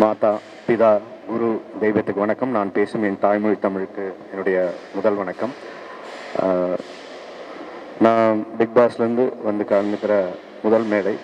மாதா பிதா குரு தெய்வத்துக்கு வணக்கம் நான் பேசும் என் தாய்மொழி தமிழுக்கு என்னுடைய முதல் வணக்கம் ஆஹ், நான் பிக் பாஸ்லேருந்து வந்து கலந்துக்கிற முதல் மேடை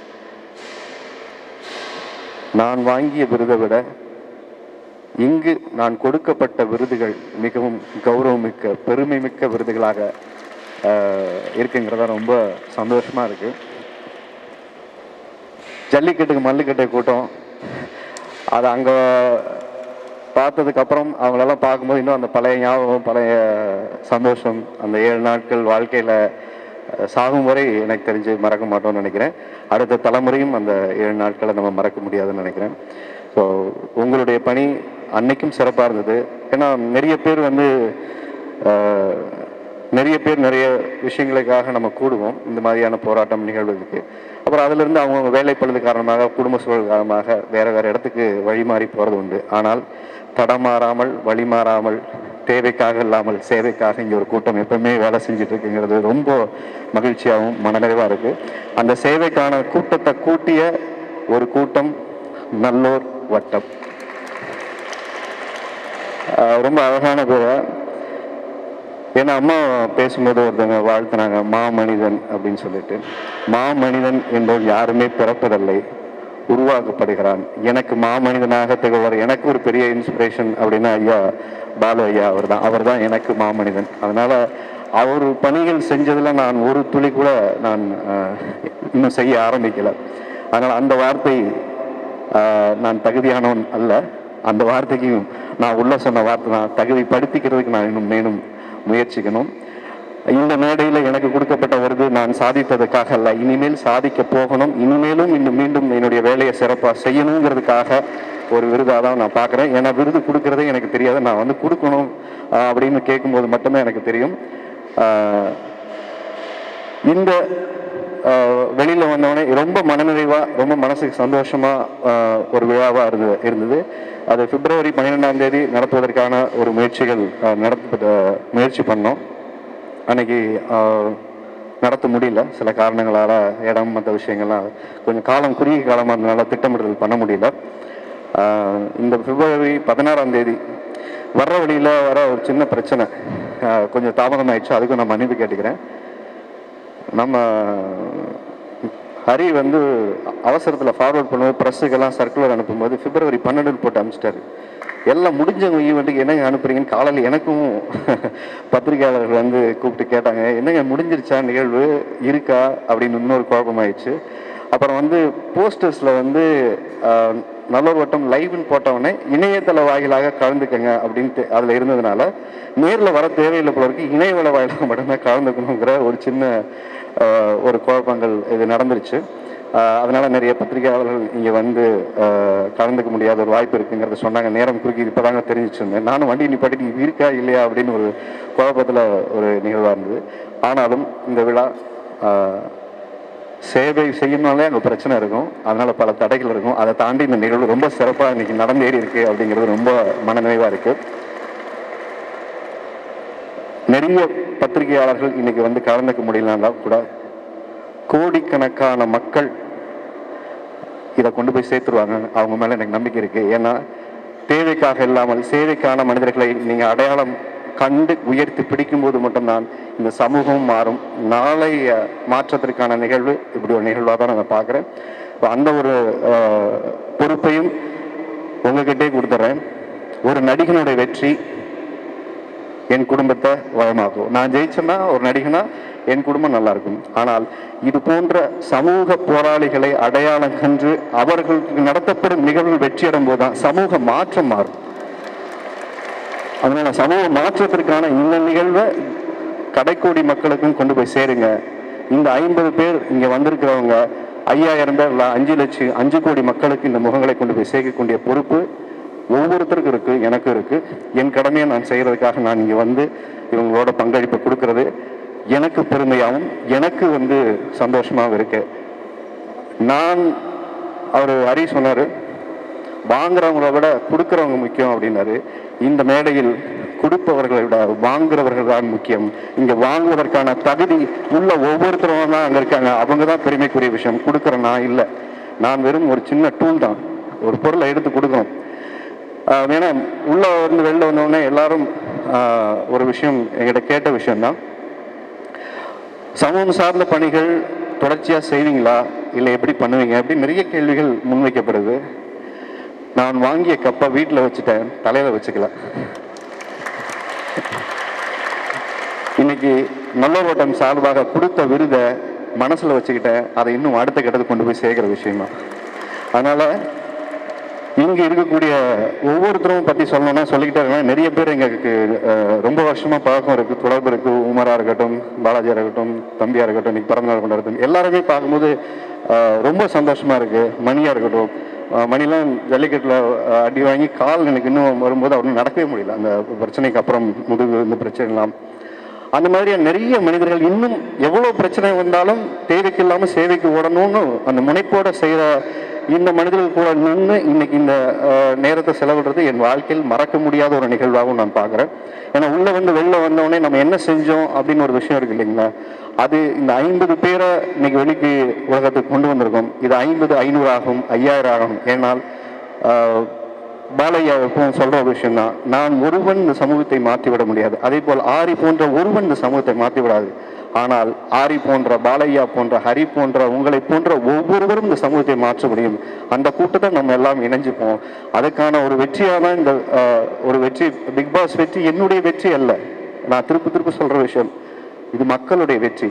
நான் வாங்கிய விருதை விட இங்கு நான் கொடுக்கப்பட்ட விருதுகள் மிகவும் கௌரவமிக்க பெருமை மிக்க விருதுகளாக ஆஹ், இருக்குங்கிறத ரொம்ப சந்தோஷமா இருக்கு ஜல்லிக்கட்டுக்கு மல்லுக்கட்டை கூட்டம் அது அங்கே பார்த்ததுக்கப்புறம் அவங்களெல்லாம் பார்க்கும்போது இன்னும் அந்த பழைய ஞாபகம் பழைய சந்தோஷம் அந்த ஏழு நாட்கள் வாழ்க்கையில் சாகும் வரை எனக்கு தெரிஞ்சு மறக்க மாட்டோம்னு நினைக்கிறேன் அடுத்த தலைமுறையும் அந்த ஏழு நாட்களை நம்ம மறக்க முடியாதுன்னு நினைக்கிறேன் ஸோ உங்களுடைய பணி அன்னைக்கும் சிறப்பாக இருந்தது ஏன்னா நிறைய பேர் வந்து ஆஹ், நிறைய பேர் நிறைய விஷயங்களுக்காக நம்ம கூடுவோம் இந்த மாதிரியான போராட்டம் நிகழ்வுகளுக்கு அப்புறம் அதிலிருந்து அவங்க வேலைப்பழுது காரணமாக குடும்ப சூழல் காரணமாக வேற வேற இடத்துக்கு வழி மாறி போகிறது உண்டு ஆனால் தடமாறாமல் வழி மாறாமல் தேவைக்காக இல்லாமல் சேவைக்காக இங்கே ஒரு கூட்டம் எப்பவுமே வேலை செஞ்சுட்டு இருக்குங்கிறது ரொம்ப மகிழ்ச்சியாகவும் மனநிறைவாக இருக்கு அந்த சேவைக்கான கூட்டத்தை கூட்டிய ஒரு கூட்டம் நல்லோர் வட்டம் ஆஹ் ரொம்ப அழகான பேரை ஏன்னா அம்மா பேசும்போது ஒருத்தவங்க வாழ்த்துனாங்க மாமனிதன் அப்படின்னு சொல்லிட்டு மாமனிதன் என்பவன் யாருமே பிறப்பதில்லை உருவாக்கப்படுகிறான் எனக்கு மாமனிதனாக திகழ்வார் எனக்கு ஒரு பெரிய இன்ஸ்பிரேஷன் அப்படின்னா ஐயா பாலு ஐயா அவர் தான் அவர் தான் எனக்கு மாமனிதன் அதனால அவர் பணிகள் செஞ்சதுல நான் ஒரு துளி கூட நான் ஆஹ், இன்னும் செய்ய ஆரம்பிக்கல அதனால அந்த வார்த்தை ஆஹ், நான் தகுதியானவன் அல்ல அந்த வார்த்தைக்கு நான் உள்ள சொன்ன வார்த்தை நான் தகுதிப்படுத்திக்கிறதுக்கு நான் இன்னும் மேலும் முயற்சிக்கணும் இந்த மேடையில் எனக்கு கொடுக்கப்பட்ட விருது நான் சாதித்ததுக்காக அல்ல இனிமேல் சாதிக்க போகணும் இனிமேலும் இன்னும் மீண்டும் என்னுடைய வேலையை சிறப்பாக செய்யணுங்கிறதுக்காக ஒரு விருதாக தான் நான் பார்க்குறேன் ஏன்னா விருது கொடுக்கறதே எனக்கு தெரியாது நான் வந்து கொடுக்கணும் ஆஹ், அப்படின்னு கேட்கும்போது மட்டும்தான் எனக்கு தெரியும் ஆஹ், இந்த ஆஹ், வெளியில வந்தவொடனே ரொம்ப மனநிறைவா ரொம்ப மனசுக்கு சந்தோஷமா ஆஹ், ஒரு விழாவா இருந்தது இருந்தது அது பிப்ரவரி பன்னிரெண்டாம் தேதி நடத்துவதற்கான ஒரு முயற்சிகள் ஆஹ், நடத்த முயற்சி பண்ணோம் அன்னைக்கு ஆஹ், நடத்த முடியல சில காரணங்களால இடம் மற்ற விஷயங்கள்லாம் கொஞ்சம் காலம் குறுகிய காலமாக இருந்தனால திட்டமிடுதல் பண்ண முடியல ஆஹ், இந்த பிப்ரவரி பதினாறாம் தேதி வர்ற வழியில் வர ஒரு சின்ன பிரச்சனை ஆஹ், கொஞ்சம் தாமதம் ஆயிடுச்சு அதுக்கும் நான் மன்னிப்பு கேட்டுக்கிறேன் நம்ம ஹரி வந்து அவசரத்தில் ஃபார்வர்ட் பண்ணும்போது ப்ரெஸ்ஸுக்கெல்லாம் சர்க்குலர் அனுப்பும்போது பிப்ரவரி பன்னெண்டுன்னு போட்டு அனுப்பிச்சிட்டாரு எல்லாம் முடிஞ்சவங்க ஈவெண்ட்டுக்கு என்னங்க அனுப்புறீங்கன்னு காலையில் எனக்கும் பத்திரிகையாளர்கள் வந்து கூப்பிட்டு கேட்டாங்க என்னங்க முடிஞ்சிருச்சா நிகழ்வு இருக்கா அப்படின்னு இன்னொரு குழப்பமாயிடுச்சு அப்புறம் வந்து போஸ்டர்ஸில் வந்து ஆஹ், நல்லொரு வட்டம் லைவ்னு போட்டவுடனே இணையதள வாயிலாக கலந்துக்கங்க அப்படின்ட்டு அதில் இருந்ததுனால நேரில் வர தேவையில்லை போல இருக்கு இணையவள வாயிலாக மட்டும்தான் கலந்துக்கணுங்கிற ஒரு சின்ன ஆஹ், ஒரு குழப்பங்கள் இது நடந்துருச்சு ஆஹ், அதனால நிறைய பத்திரிகையாளர்கள் இங்கே வந்து ஆஹ், கலந்துக்க முடியாத ஒரு வாய்ப்பு இருக்குங்கிறத சொன்னாங்க நேரம் குறுக்கி இப்போதாங்க தெரிஞ்சிச்சிருந்தேன் நானும் வண்டி நிப்பாட்டி இது இருக்கா இல்லையா அப்படின்னு ஒரு குழப்பத்தில் ஒரு நிகழ்வாக இருந்தது ஆனாலும் இந்த விழா ஆஹ், சேவை செய்யணும்னாலே அங்கே பிரச்சனை இருக்கும் அதனால பல தடைகள் இருக்கும் அதை தாண்டி இந்த நிகழ்வு ரொம்ப சிறப்பாக இன்னைக்கு நடந்தேறி இருக்கு அப்படிங்கிறது ரொம்ப மனநிறைவாக இருக்கு நிறைய பத்திரிகையாளர்கள் இன்னைக்கு வந்து கலந்துக்க முடியலன்னா கூட கோடிக்கணக்கான மக்கள் இதை கொண்டு போய் சேர்த்துருவாங்க அவங்க மேல எனக்கு நம்பிக்கை இருக்கு ஏன்னா தேவைக்காக இல்லாமல் சேவைக்கான மனிதர்களை நீங்க அடையாளம் கண்டு உயர்த்தி பிடிக்கும்போது மட்டும்தான் இந்த சமூகம் மாறும் நாளை அஹ், மாற்றத்திற்கான நிகழ்வு இப்படி ஒரு நிகழ்வாக தான் நான் பார்க்குறேன் அந்த ஒரு அஹ், பொறுப்பையும் உங்ககிட்டே கொடுத்துட்றேன் ஒரு நடிகனுடைய வெற்றி என் குடும்பத்தை வளமாக்கும் நான் ஜெயிச்சேன்னா ஒரு நடிகனா என் குடும்பம் நல்லா இருக்கும் ஆனால் இது போன்ற சமூக போராளிகளை அடையாளம் கண்டு அவர்களுக்கு நடத்தப்படும் நிகழ்வு வெற்றியடும் போதுதான் சமூக மாற்றம் மாறும் அதனால சமூக மாற்றத்திற்கான இந்த நிகழ்வை கடைக்கோடி மக்களுக்கும் கொண்டு போய் சேருங்க இந்த ஐம்பது பேர் இங்க வந்திருக்கிறவங்க ஐயாயிரம் பேர் இல்ல அஞ்சு லட்சம் அஞ்சு கோடி மக்களுக்கு இந்த முகங்களை கொண்டு போய் சேர்க்கக்கூடிய பொறுப்பு ஒவ்வொருத்தருக்கும் இருக்கு எனக்கும் இருக்கு என் கடமையை நான் செய்யறதுக்காக நான் இங்க வந்து இவங்களோட பங்களிப்பை கொடுக்கறது எனக்கு பெருமையாகவும் எனக்கு வந்து சந்தோஷமாகவும் இருக்கு நான் அவர் ஹரி சொன்னாரு வாங்குறவங்கள விட கொடுக்கறவங்க முக்கியம் அப்படின்னாரு இந்த மேடையில் கொடுப்பவர்களை விட வாங்குறவர்கள் தான் முக்கியம் இங்க வாங்குவதற்கான தகுதி உள்ள ஒவ்வொருத்தரும் தான் அங்க இருக்காங்க அவங்க தான் பெருமைக்குரிய விஷயம் கொடுக்குற நான் இல்லை நான் வெறும் ஒரு சின்ன டூல் தான் ஒரு பொருளை எடுத்து கொடுக்கணும் ஆஹ் ஏன்னா உள்ள வந்து வெளில வந்தோடனே எல்லாரும் ஆஹ் ஒரு விஷயம் என்கிட்ட கேட்ட விஷயம்தான் சமூகம் சார்ந்த பணிகள் தொடர்ச்சியாக செய்வீங்களா இல்லை எப்படி பண்ணுவீங்க அப்படி நிறைய கேள்விகள் முன்வைக்கப்படுது நான் வாங்கிய கப்பை வீட்டில் வச்சுட்டேன் தலையில் வச்சுக்கல இன்னைக்கு நல்லோரோட்டம் சார்பாக கொடுத்த விருதை மனசில் வச்சுக்கிட்டேன் அதை இன்னும் அடுத்த கட்டத்துக்கு கொண்டு போய் சேர்க்கிற விஷயமா அதனால இங்க இருக்கக்கூடிய ஒவ்வொருத்தரும் பத்தி சொல்லணும்னா சொல்லிக்கிட்டே இருக்கலாம் நிறைய பேர் எங்களுக்கு அஹ், ரொம்ப வருஷமா பழக்கம் இருக்கு தொடர்பு இருக்கு உமரா இருக்கட்டும் பாலாஜியா இருக்கட்டும் தம்பியா இருக்கட்டும் இன்னைக்கு பிறந்த நாள் கொண்டாடட்டும் எல்லாருமே பார்க்கும்போது அஹ், ரொம்ப சந்தோஷமா இருக்கு மணியா இருக்கட்டும் அஹ், மணிலாம் ஜல்லிக்கட்டுல அஹ், அடி வாங்கி கால் எனக்கு இன்னும் வரும்போது அவரும் நடக்கவே முடியல அந்த பிரச்சனைக்கு அப்புறம் முதுகு இந்த பிரச்சனைலாம் அந்த மாதிரி நிறைய மனிதர்கள் இன்னும் எவ்வளவு பிரச்சனை வந்தாலும் தேவைக்கு இல்லாம சேவைக்கு ஓடணும்னு அந்த முனைப்போட செய்யற இந்த மனிதர்கள் கூட நின்று இன்னைக்கு இந்த அஹ், நேரத்தை செலவிடுறது என் வாழ்க்கையில் மறக்க முடியாத ஒரு நிகழ்வாகவும் நான் பார்க்குறேன் ஏன்னா உள்ள வந்து வெளில வந்தோடனே நம்ம என்ன செஞ்சோம் அப்படின்னு ஒரு விஷயம் இருக்கு இல்லைங்களா அது இந்த ஐம்பது பேரை இன்னைக்கு வெளிக்கு உலகத்துக்கு கொண்டு வந்திருக்கோம் இது ஐம்பது ஐநூறு ஆகும் ஐயாயிரம் ஆகும் ஏனால் அஹ், பாலையா எப்பவும் சொல்ற ஒரு விஷயம் தான் நான் ஒருவன் இந்த சமூகத்தை மாற்றிவிட முடியாது அதே போல் ஆரி போன்ற ஒருவன் இந்த சமூகத்தை மாற்றி விடாது ஆனால் ஆரி போன்ற பாலையா போன்ற ஹரி போன்ற உங்களை போன்ற ஒவ்வொருவரும் இந்த சமூகத்தை மாற்ற முடியும் அந்த கூட்டத்தை நம்ம எல்லாம் இணைஞ்சுப்போம் அதுக்கான ஒரு வெற்றியாக தான் இந்த அஹ், ஒரு வெற்றி பிக் பாஸ் வெற்றி என்னுடைய வெற்றி அல்ல நான் திருப்பி திருப்பி சொல்ற விஷயம் இது மக்களுடைய வெற்றி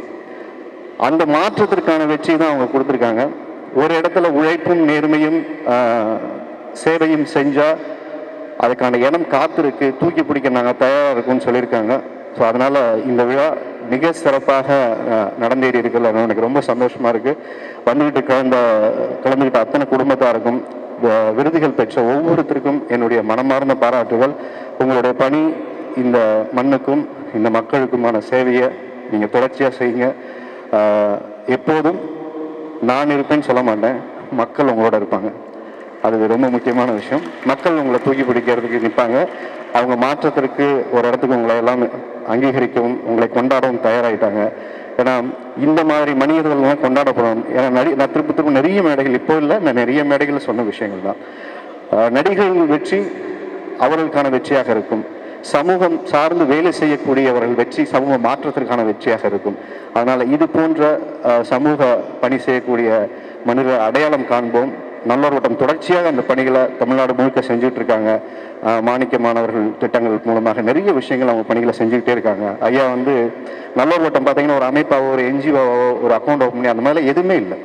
அந்த மாற்றத்திற்கான வெற்றி தான் அவங்க கொடுத்துருக்காங்க ஒரு இடத்துல உழைப்பும் நேர்மையும் ஆஹ், சேவையும் செஞ்சா அதுக்கான இடம் காத்திருக்கு தூக்கி பிடிக்க நாங்கள் தயாராக இருக்கோம்னு சொல்லியிருக்காங்க ஸோ அதனால இந்த விழா மிக சிறப்பாக ஆஹ், நடந்தேறி இருக்குல்ல அது எனக்கு ரொம்ப சந்தோஷமா இருக்கு வந்துகிட்டு கலந்த கலந்துகிட்ட அத்தனை குடும்பத்தாருக்கும் வி- விருதுகள் பெற்ற ஒவ்வொருத்தருக்கும் என்னுடைய மனமார்ந்த பாராட்டுகள் உங்களுடைய பணி இந்த மண்ணுக்கும் இந்த மக்களுக்குமான சேவையை நீங்கள் தொடர்ச்சியாக செய்யுங்க ஆஹ், எப்போதும் நான் இருப்பேன்னு சொல்ல மாட்டேன் மக்கள் உங்களோட இருப்பாங்க அது ரொம்ப முக்கியமான விஷயம் மக்கள் உங்களை தூக்கி பிடிக்கிறதுக்கு நிற்பாங்க அவங்க மாற்றத்திற்கு ஒரு இடத்துக்கு உங்களை எல்லாம் அங்கீகரிக்கவும் உங்களை கொண்டாடவும் தயாராகிட்டாங்க ஏன்னா இந்த மாதிரி மனிதர்கள்லாம் கொண்டாடப்படும் ஏன்னா நடி நான் திரும்ப திரும்ப நிறைய மேடைகள் இப்போ இல்லை நான் நிறைய மேடைகள் சொன்ன விஷயங்கள் தான் ஆஹ் நடிகர்கள் வெற்றி அவர்களுக்கான வெற்றியாக இருக்கும் சமூகம் சார்ந்து வேலை செய்யக்கூடியவர்கள் வெற்றி சமூக மாற்றத்திற்கான வெற்றியாக இருக்கும் அதனால இது போன்ற அஹ், சமூக பணி செய்யக்கூடிய மனிதரை அடையாளம் காண்போம் நல்லோர் வட்டம் தொடர்ச்சியாக அந்த பணிகளை தமிழ்நாடு முழுக்க செஞ்சுட்டு இருக்காங்க அஹ், மாணிக்க மாணவர்கள் திட்டங்கள் மூலமாக நிறைய விஷயங்கள் அவங்க பணிகளை செஞ்சுக்கிட்டே இருக்காங்க ஐயா வந்து நல்லோர் வட்டம் பார்த்தீங்கன்னா ஒரு அமைப்பாவோ ஒரு என்ஜிஓவோ ஒரு அக்கௌண்ட் ஓப்பன் பண்ணி அந்த மாதிரிலாம் எதுவுமே இல்லை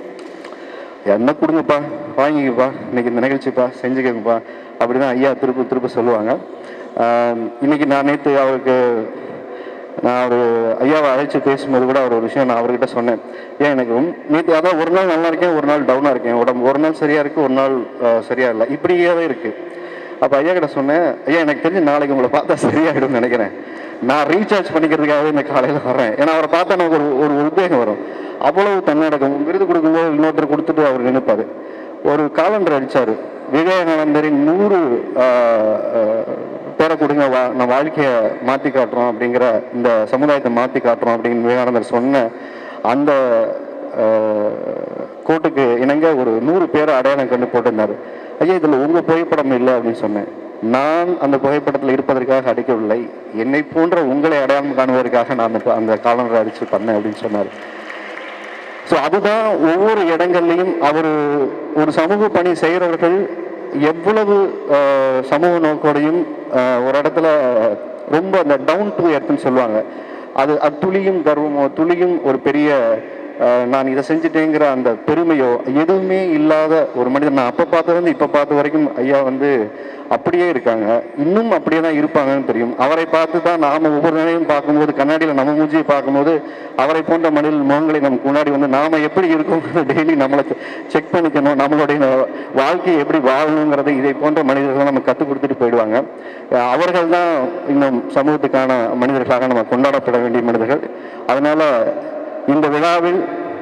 என்ன கொடுங்கப்பா வாங்கிக்கப்பா இன்னைக்கு இந்த நிகழ்ச்சிப்பா செஞ்சுக்கங்கப்பா அப்படிதான் ஐயா திருப்பி திருப்பி சொல்லுவாங்க ஆஹ் இன்னைக்கு நான் நேற்று அவருக்கு நான் ஒரு ஐயாவை அழைச்சி பேசும்போது கூட அவர் ஒரு விஷயம் நான் அவர்கிட்ட சொன்னேன் ஏன் எனக்கு ரொம்ப நேற்று அதான் ஒரு நாள் நல்லா இருக்கேன் ஒரு நாள் டவுனாக இருக்கேன் உடம்பு ஒரு நாள் சரியா இருக்கு ஒரு நாள் ஆஹ் சரியா இல்லை இப்படியே தான் இருக்கு அப்போ ஐயா கிட்ட சொன்னேன் ஐயா எனக்கு தெரிஞ்சு நாளைக்கு உங்களை பார்த்தா சரியாயிடும்னு நினைக்கிறேன் நான் ரீசார்ஜ் பண்ணிக்கிறதுக்காகவே இந்த காலையில் வர்றேன் ஏன்னா அவரை பார்த்தா நமக்கு ஒரு ஒரு உத்வேகம் வரும் அவ்வளவு தன்னடக்கம் விருது கொடுக்கும்போது இன்னொருத்தர் கொடுத்துட்டு அவர் நினைப்பாரு ஒரு காலண்டர் அடிச்சாரு விவேகானந்தரின் நூறு ஆஹ், ஆஹ், பேரை கொடுங்க வா நான் வாழ்க்கையை மாற்றி காட்டுறோம் அப்படிங்கிற இந்த சமுதாயத்தை மாற்றி காட்டுறோம் அப்படின்னு விவேகானந்தர் சொன்ன அந்த ஆஹ், கோட்டுக்கு இணங்க ஒரு நூறு பேரை அடையாளம் கண்டு போட்டிருந்தாரு ஐயா இதில் உங்கள் புகைப்படம் இல்லை அப்படின்னு சொன்னேன் நான் அந்த புகைப்படத்தில் இருப்பதற்காக அடிக்கவில்லை என்னை போன்ற உங்களை அடையாளம் காணுவதற்காக நான் அந்த அந்த காலண்டரை அடிச்சு பண்ணேன் அப்படின்னு சொன்னார் ஸோ அதுதான் ஒவ்வொரு இடங்கள்லையும் அவர் ஒரு சமூக பணி செய்கிறவர்கள் எவ்வளவு ஆஹ், சமூக நோக்கோடையும் ஆஹ், ஒரு இடத்துல ரொம்ப அந்த டவுன் டு எர்த்துன்னு சொல்லுவாங்க அது அது துளியும் கர்வமோ துளியும் ஒரு பெரிய ஆஹ், நான் இதை செஞ்சுட்டேங்கிற அந்த பெருமையோ எதுவுமே இல்லாத ஒரு மனிதன் நான் அப்போ பார்த்தது வந்து இப்போ பார்த்த வரைக்கும் ஐயா வந்து அப்படியே இருக்காங்க இன்னும் அப்படியே தான் இருப்பாங்கன்னு தெரியும் அவரை பார்த்து தான் நாம ஒவ்வொரு நிலையும் பார்க்கும்போது கண்ணாடியில் நம்ம மூஞ்சியை பார்க்கும்போது அவரை போன்ற மனிதர்கள் முகங்களை நமக்கு முன்னாடி வந்து நாம எப்படி இருக்கோம் டெய்லி நம்மளை செக் பண்ணிக்கணும் நம்மளுடைய வாழ்க்கையை எப்படி வாழணுங்கிறதை இதை போன்ற மனிதர்கள் நம்ம கற்றுக் கொடுத்துட்டு போயிடுவாங்க அஹ் அவர்கள் தான் இன்னும் சமூகத்துக்கான மனிதர்களாக நம்ம கொண்டாடப்பட வேண்டிய மனிதர்கள் அதனால இந்த விழாவில்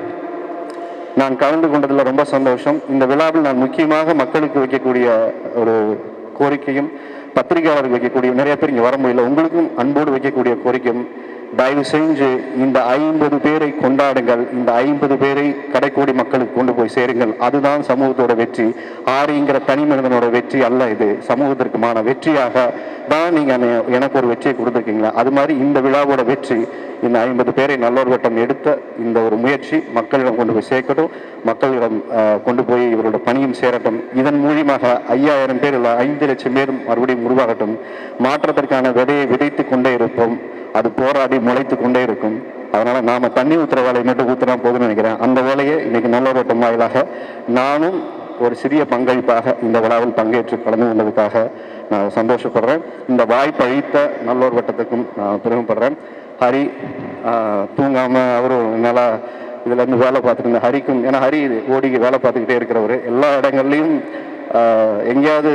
நான் கலந்து கொண்டதில் ரொம்ப சந்தோஷம் இந்த விழாவில் நான் முக்கியமாக மக்களுக்கு வைக்கக்கூடிய ஒரு கோரிக்கையும் பத்திரிகையாளருக்கு வைக்கக்கூடிய நிறைய பேர் இங்கே வர முடியல உங்களுக்கும் அன்போடு வைக்கக்கூடிய கோரிக்கையும் தயவு செஞ்சு இந்த ஐம்பது பேரை கொண்டாடுங்கள் இந்த ஐம்பது பேரை கடைக்கோடி மக்களுக்கு கொண்டு போய் சேருங்கள் அதுதான் சமூகத்தோட வெற்றி ஆரிங்கிற தனி மனிதனோட வெற்றி அல்ல இது சமூகத்திற்குமான வெற்றியாக தான் நீங்க என்னை- எனக்கு ஒரு வெற்றியை கொடுத்துருக்கீங்களா அது மாதிரி இந்த விழாவோட வெற்றி இந்த ஐம்பது பேரை நல்லோர் வட்டம் எடுத்த இந்த ஒரு முயற்சி மக்களிடம் கொண்டு போய் சேர்க்கட்டும் மக்களிடம் அஹ், கொண்டு போய் இவரோட பணியும் சேரட்டும் இதன் மூலியமாக ஐயாயிரம் பேர் இல்லை ஐந்து லட்சம் பேர் மறுபடியும் உருவாகட்டும் மாற்றத்திற்கான விதையை விதைத்து கொண்டே இருப்போம் அது போராடி முளைத்து கொண்டே இருக்கும் அதனால நாம தண்ணி ஊத்துற வேலையை மட்டும் ஊத்துனா போதும்னு நினைக்கிறேன் அந்த வேலையை இன்னைக்கு நல்லோர் வட்டம் வாயிலாக நானும் ஒரு சிறிய பங்களிப்பாக இந்த விழாவில் பங்கேற்று கலந்து கொண்டதுக்காக நான் சந்தோஷப்படுறேன் இந்த வாய்ப்பு அளித்த நல்லோர் வட்டத்துக்கும் நான் பெருமைப்படுறேன் ஹரி ஆஹ், தூங்காம அவரும் நல்லா இதுல இருந்து வேலை பார்த்துட்டு இருந்த ஹரிக்கும் ஏன்னா ஹரி ஓடி வேலை பார்த்துக்கிட்டே இருக்கிறவர் எல்லா இடங்கள்லையும் ஆஹ், எங்கேயாவது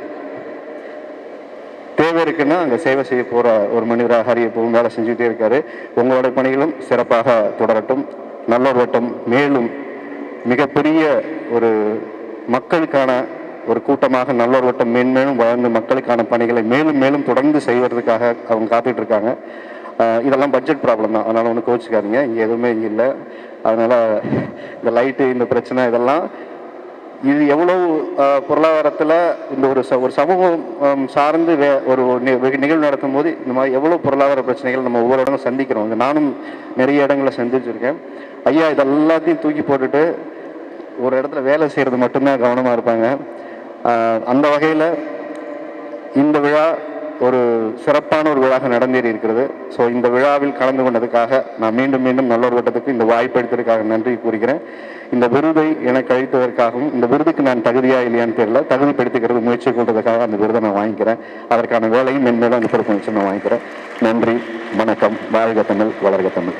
தேவை இருக்குன்னா அங்கே சேவை செய்ய போகிற ஒரு மனிதராக ஹரி எப்பவும் வேலை செஞ்சுட்டே இருக்காரு உங்களோட பணிகளும் சிறப்பாக தொடரட்டும் நல்லோர் வட்டம் மேலும் மிகப்பெரிய ஒரு மக்களுக்கான ஒரு கூட்டமாக நல்லோர் வட்டம் மேன்மேலும் வளர்ந்து மக்களுக்கான பணிகளை மேலும் மேலும் தொடர்ந்து செய்வதற்காக அவங்க காத்துட்டு இருக்காங்க ஆஹ் இதெல்லாம் பட்ஜெட் ப்ராப்ளம் தான் அதனால் ஒன்றும் கோச்சிக்காதீங்க இங்கே எதுவுமே இங்கே இல்லை அதனால் இந்த லைட்டு இந்த பிரச்சனை இதெல்லாம் இது எவ்வளவு அஹ், பொருளாதாரத்துல இந்த ஒரு ச- ஒரு சமூகம் ஹம், சார்ந்து வே ஒரு நி- வெகு- நிகழ்வு நடத்தும் போது இந்த மாதிரி எவ்வளவு பொருளாதார பிரச்சனைகள் நம்ம ஒவ்வொரு இடங்களும் சந்திக்கிறோம் இது நானும் நிறைய இடங்களில் சந்திச்சிருக்கேன் ஐயா இது எல்லாத்தையும் தூக்கி போட்டுட்டு ஒரு இடத்துல வேலை செய்யறது மட்டும்தான் கவனமா இருப்பாங்க அஹ், அந்த வகையில இந்த விழா ஒரு சிறப்பான ஒரு விழாக நடந்தேறி இருக்கிறது ஸோ இந்த விழாவில் கலந்து கொண்டதுக்காக நான் மீண்டும் மீண்டும் நல்லொரு வட்டத்துக்கு இந்த வாய்ப்பு அளித்ததற்காக நன்றி கூறுகிறேன் இந்த விருதை எனக்கு அளித்ததற்காகவும் இந்த விருதுக்கு நான் தகுதியா இல்லையான்னு தெரியல தகுதிப்படுத்திக்கிறது முயற்சி கொண்டதுக்காக அந்த விருதை நான் வாங்கிக்கிறேன் அதற்கான வேலையும் மென்மேலும் அந்த பொறுப்பு வச்சு நான் வாங்கிக்கிறேன் நன்றி வணக்கம் வாழ்க தமிழ் வளர்க தமிழ்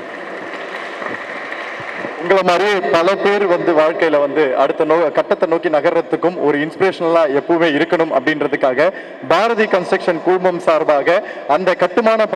உங்களை மாதிரி பல பேர் வந்து வாழ்க்கையில வந்து அடுத்த நோ கட்டத்தை நோக்கி நகர்றதுக்கும் ஒரு இன்ஸ்பிரேஷனலா எப்பவுமே இருக்கணும் அப்படின்றதுக்காக பாரதி கன்ஸ்ட்ரக்ஷன் குழுமம் சார்பாக அந்த கட்டுமான